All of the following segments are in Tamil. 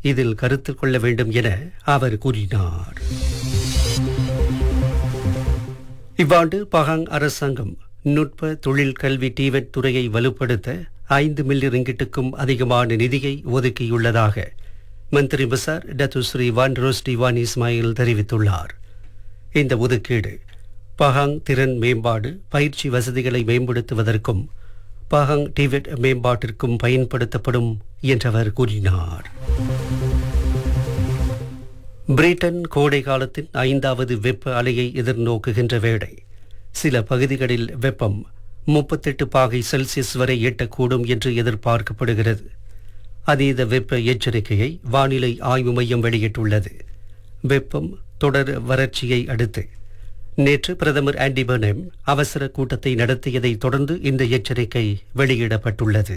இதில் கருத்தில் கொள்ள வேண்டும் என அவர் கூறினார் இவ்வாண்டு பகாங் அரசாங்கம் நுட்ப தொழில் கல்வி டிவெட் துறையை வலுப்படுத்த ஐந்து மில்லியன் ரிங்கிட்டுக்கும் அதிகமான நிதியை ஒதுக்கியுள்ளதாக மந்திரி பசார் Datuk Seri Wan Rosdi Wan Ismail தெரிவித்துள்ளார் இந்த ஒதுக்கீடு பஹாங் திறன் மேம்பாடு பயிற்சி வசதிகளை மேம்படுத்துவதற்கும் பஹாங் டிவெட் மேம்பாட்டிற்கும் பயன்படுத்தப்படும் என்றவர் கூறினார் பிரிட்டன் கோடை காலத்தின் ஐந்தாவது வெப்ப அலையை எதிர்நோக்குகின்ற வேளை சில பகுதிகளில் வெப்பம் முப்பத்தெட்டு பாகை செல்சியஸ் வரை எட்டக்கூடும் என்று எதிர்பார்க்கப்படுகிறது அதீத வெப்ப எச்சரிக்கையை வானிலை ஆய்வு மையம் வெளியிட்டுள்ளது வெப்பம் தொடர் வறட்சியை அடுத்து நேற்று பிரதமர் ஆண்டி பர்னம் அவசர கூட்டத்தை நடத்தியதைத் தொடர்ந்து இந்த எச்சரிக்கை வெளியிடப்பட்டுள்ளது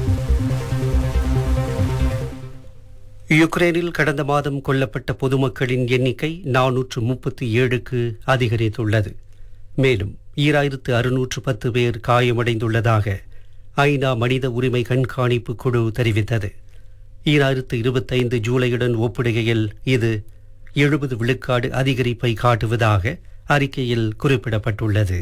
யுக்ரைனில் கடந்த மாதம் கொல்லப்பட்ட பொதுமக்களின் எண்ணிக்கை நானூற்று முப்பத்தி ஏழுக்கு அதிகரித்துள்ளது மேலும் ஈராயிரத்து அறுநூற்று பத்து பேர் காயமடைந்துள்ளதாக ஐநா மனித உரிமை கண்காணிப்பு குழு தெரிவித்தது ஈராயிரத்து இருபத்தைந்து ஜூலையுடன் ஒப்பிடுகையில் இது எழுபது விழுக்காடு அதிகரிப்பை காட்டுவதாக அறிக்கையில் குறிப்பிடப்பட்டுள்ளது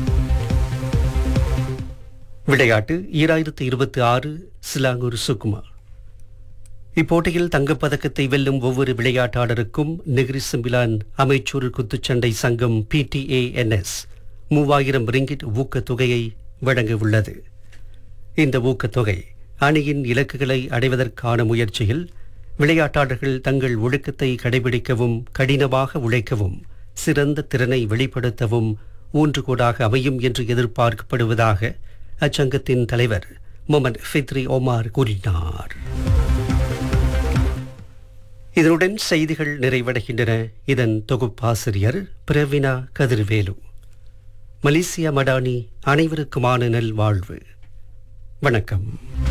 விளையாட்டு ஈராயிரத்து இருபத்தி ஆறு சிலாங்கூர் சுகுமா இப்போட்டியில் தங்கப்பதக்கத்தை வெல்லும் ஒவ்வொரு விளையாட்டாளருக்கும் நெகிரி சிம்பிலான் அமைச்சூர் குத்துச்சண்டை சங்கம் பிடிஏஎன்எஸ் மூவாயிரம் ரிங்கிட் ஊக்கத்தொகையை வழங்க உள்ளது இந்த ஊக்கத்தொகை அணியின் இலக்குகளை அடைவதற்கான முயற்சியில் விளையாட்டாளர்கள் தங்கள் ஒழுக்கத்தை கடைபிடிக்கவும் கடினமாக உழைக்கவும் சிறந்த திறனை வெளிப்படுத்தவும் ஊன்றுகோடாக அமையும் என்று எதிர்பார்க்கப்படுவதாக அச்சங்கத்தின் தலைவர் முகமது ஃபித்ரி ஒமார் கூறினார் இதனுடன் செய்திகள் நிறைவடைகின்றன இதன் தொகுப்பாசிரியர் பிரவினா கதிர்வேலு மலேசியா மடானி அனைவருக்குமான நல்வாழ்வு வணக்கம்